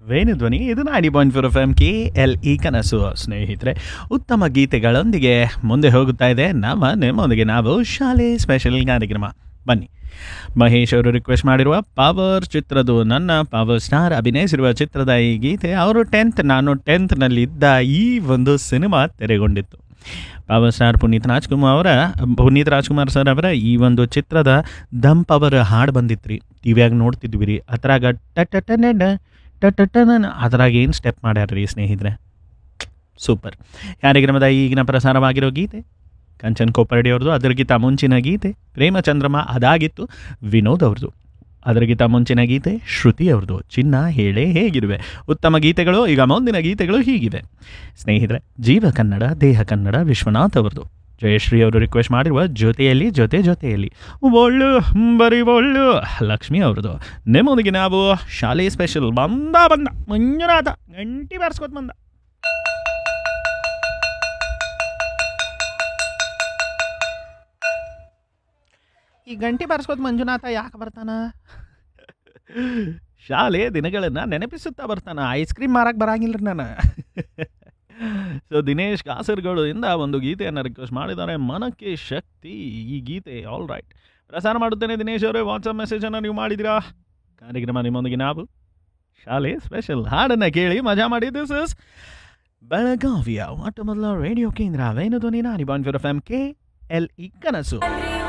ವೇಣುಧ್ವನಿ ಇದು ನಾಡಿ point four F M K L E ಕನಸು ಸ್ನೇಹಿತರೆ ಉತ್ತಮ ಗೀತೆಗಳೊಂದಿಗೆ ಮುಂದೆ ಹೋಗುತ್ತಾ ಇದೆ ನಮ್ಮ ನಿಮ್ಮೊಂದಿಗೆ ನಾವು ಶಾಲೆ ಸ್ಪೆಷಲ್ ಕಾರ್ಯಕ್ರಮ ಬನ್ನಿ ಮಹೇಶ್ ಅವರು ರಿಕ್ವೆಸ್ಟ್ ಮಾಡಿರುವ ಪವರ್ ಚಿತ್ರದ್ದು ನನ್ನ ಪವರ್ ಸ್ಟಾರ್ ಅಭಿನಯಿಸಿರುವ ಚಿತ್ರದ ಈ ಗೀತೆ ಅವರು ಟೆಂತ್ ನಾನು ಟೆಂತ್ನಲ್ಲಿದ್ದ ಈ ಒಂದು ಸಿನಿಮಾ ತೆರೆಗೊಂಡಿತ್ತು ಪವರ್ ಸ್ಟಾರ್ ಪುನೀತ್ ರಾಜ್ಕುಮಾರ್ ಅವರ ಪುನೀತ್ ರಾಜ್ಕುಮಾರ್ ಸರ್ ಅವರ ಈ ಒಂದು ಚಿತ್ರದ ದಮ್ ಪವರ್ ಹಾಡು ಬಂದಿತ್ತು ರೀ ಟಿ ವಿಯಾಗ ನೋಡ್ತಿದ್ವಿ ರೀ ಅದ್ರಾಗ ಟಟಟನಡ ಟಟಟನ ಅದ್ರಾಗ ಏನು ಸ್ಟೆಪ್ ಮಾಡ್ಯಾರ ರೀ ಸ್ನೇಹಿತರೆ ಸೂಪರ್ ಕಾರ್ಯಕ್ರಮದ ಈಗಿನ ಪ್ರಸಾರವಾಗಿರೋ ಗೀತೆ ಕಂಚನ್ ಕೊಪ್ಪರಡಿ ಅವ್ರದ್ದು ಅದರಿಗಿಂತ ಮುಂಚಿನ ಗೀತೆ ಪ್ರೇಮಚಂದ್ರಮ ಅದಾಗಿತ್ತು ವಿನೋದ್ ಅವ್ರದ್ದು ಅದರಿಗಿಂತ ಮುಂಚಿನ ಗೀತೆ ಶ್ರುತಿ ಅವ್ರದ್ದು ಚಿನ್ನ ಹೇಳೇ ಹೇಗಿರುವೆ ಉತ್ತಮ ಗೀತೆಗಳು ಈಗ ಮುಂದಿನ ಗೀತೆಗಳು ಹೀಗಿವೆ ಸ್ನೇಹಿತರೆ ಜೀವ ಕನ್ನಡ ದೇಹ ಕನ್ನಡ ವಿಶ್ವನಾಥ್ ಅವ್ರದ್ದು ಜಯಶ್ರೀ ಅವರು ರಿಕ್ವೆಸ್ಟ್ ಮಾಡಿರುವ ಜೊತೆಯಲ್ಲಿ ಜೊತೆ ಜೊತೆಯಲ್ಲಿ ಒಳ್ಳು ಬರೀ ಒಳ್ಳು ಲಕ್ಷ್ಮಿ ಅವ್ರದ್ದು ನಿಮ್ಮೊಂದಿಗೆ ನಾವು ಶಾಲೆ ಸ್ಪೆಷಲ್ ಬಂದ ಬಂದ ಮಂಜುನಾಥ ಗಂಟಿ ಬಾರಿಸ್ಕೊತ ಬಂದ ಈ ಗಂಟೆ ಬಾರಿಸ್ಕೋತ ಮಂಜುನಾಥ ಯಾಕೆ ಬರ್ತಾನ ಶಾಲೆ ದಿನಗಳನ್ನು ನೆನಪಿಸುತ್ತಾ ಬರ್ತಾನ ಐಸ್ ಕ್ರೀಮ್ ಮಾರಕ್ಕೆ ಬರಂಗಿಲ್ಲ ನಾನು ಸೊ ದಿನೇಶ್ ಕಾಸರಗೋಡಿಂದ ಒಂದು ಗೀತೆಯನ್ನು ರಿಕ್ವೆಸ್ಟ್ ಮಾಡಿದ್ದಾರೆ ಮನಕ್ಕೆ ಶಕ್ತಿ ಈ ಗೀತೆ ಆಲ್ ರೈಟ್ ಪ್ರಸಾರ ಮಾಡುತ್ತೇನೆ ದಿನೇಶ್ ಅವರೇ ವಾಟ್ಸಪ್ ಮೆಸೇಜನ್ನು ನೀವು ಮಾಡಿದಿರಾ ಕಾರ್ಯಕ್ರಮ ನಿಮ್ಮೊಂದಿಗೆ ನಾವು ಶಾಲೆ ಸ್ಪೆಷಲ್ ಹಾಡನ್ನು ಕೇಳಿ ಮಜಾ ಮಾಡಿ ದಿಸ್ ಇಸ್ ಬೆಳಗಾವಿಯ ಮೊಟ್ಟ ಮೊದಲ ರೇಡಿಯೋ ಕೇಂದ್ರ ವೇಣುಧ್ವನಿ ನಾನಿ ಬಾನ್ ಫಿರ್ F M K L E ಕನಸು